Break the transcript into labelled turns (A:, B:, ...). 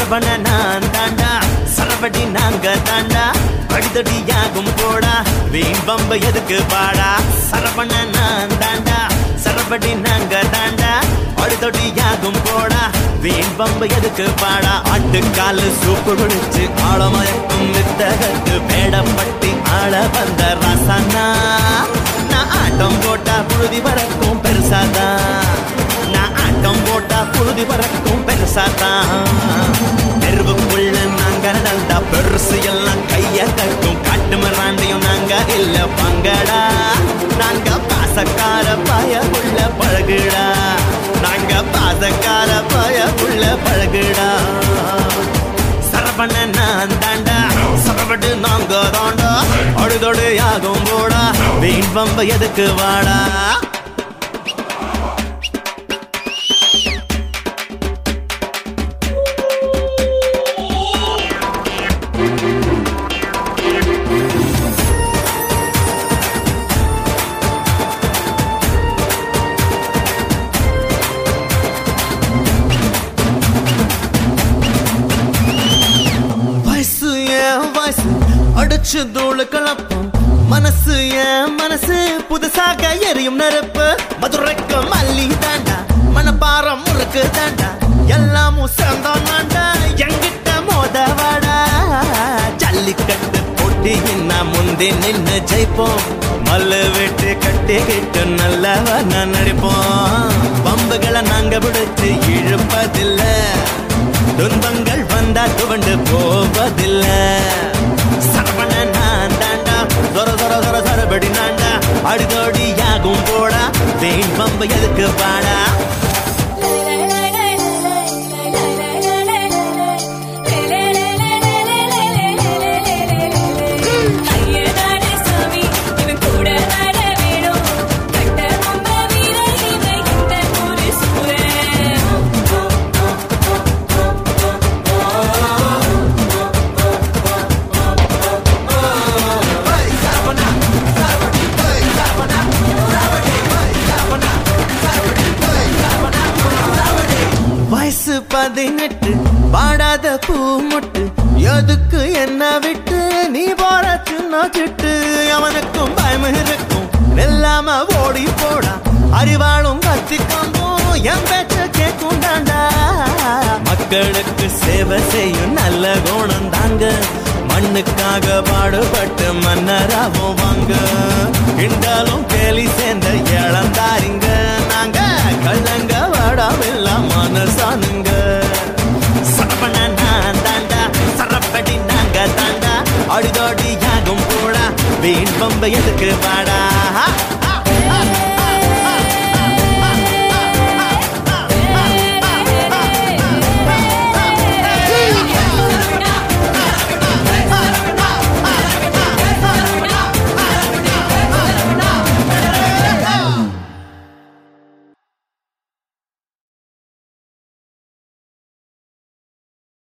A: சரவண நான் தாண்டா சரவடி நாங்க தாண்டா அடிதடியாகும் போடா வீண் பம்ப எதுக்கு பாடா சரவண நான் தாண்டா சரவடி நாங்க தாண்டா அடிதடியாகும் போடா வீண் பம்ப எதுக்கு பாடா ஆட்டுக்காலு சூப்பு குடிச்சு ஆழமயக்கும் வித்தகத்து மேடப்பட்டி ஆள வந்த ரசனா நான் ஆட்டம் போட்டா புழுதி பறக்கும் பெருசாதான் நான் ஆட்டம் போட்டா புழுதி பறக்கும் பெருசாதான் தெருவுக்குள்ள நாங்க நடந்தா பெருசு எல்லாம் கைய கட்டும் காட்டு மராண்டியும் நாங்க இல்ல பங்கடா நாங்க பாசக்கார பய உள்ள பழகுடா நாங்க பாசக்கார பய உள்ள பழகுடா சரவண நான் தாண்டா சரவடு நாங்க தாண்டா அழுதொடு யாகும் போடா வீண் பம்ப எதுக்கு வாடா வயசு ஏன் வயசு அடிச்சு தூளு கலப்பும் மனசு ஏன் மனசு புதுசாக எரியும் நெருப்பு மதுரைக்கு மல்லி தாண்டா மனப்பாரம் முறுக்கு தாண்டா எல்லாமும் சேர்ந்தா நாண்டா எங்கிட்ட மோதவாடா ஜல்லிக்கட்டு போட்டி என்ன முந்தி நின்னு ஜெயிப்போம் மல்லு விட்டு கட்டிக்கிட்டு நல்லவன நடிப்போம் பம்புகளை நாங்க பிடிச்சு இழுப்பதில்லை துன்பங்கள் வந்தா துவண்டு போவதில்ல சரவண நான் தாண்டா சொர சொர சொர சொரபடி நாண்டா அடிதோடி யாகும் போடா வீண் பம்பு எதுக்கு பாடா
B: ஐயனாரே சாமி இவன் கூட வர வேணும் கட்ட ரொம்ப வீரன் இவன் இந்த ஊரு சூரன்
A: வயசு பதினெட்டு பாடாத பூ மொட்டு எதுக்கு என்ன விட்டு நீ போற சின்ன சிட்டு அவனுக்கும் பயம் இருக்கும் வெல்லாம ஓடி போடா அறிவாளும் கத்திக்கொண்டும் என் பேச்ச கேட்கும் தாண்டா மக்களுக்கு சேவை செய்யும் நல்ல குணம் தாங்க மண்ணுக்காக பாடுபட்டு மன்னராகவும் வாங்க கிண்டாலும் கேலி சேர்ந்த இளந்தாரிங்க நாங்க கள்ளங்க வாடாமெல்லாம் மனசானுங்க சரவண நான் தாண்டா சரப்படி நாங்க தாண்டா அடிதோடி யாகும் போடா வீண் பம்ப எதுக்கு வாடா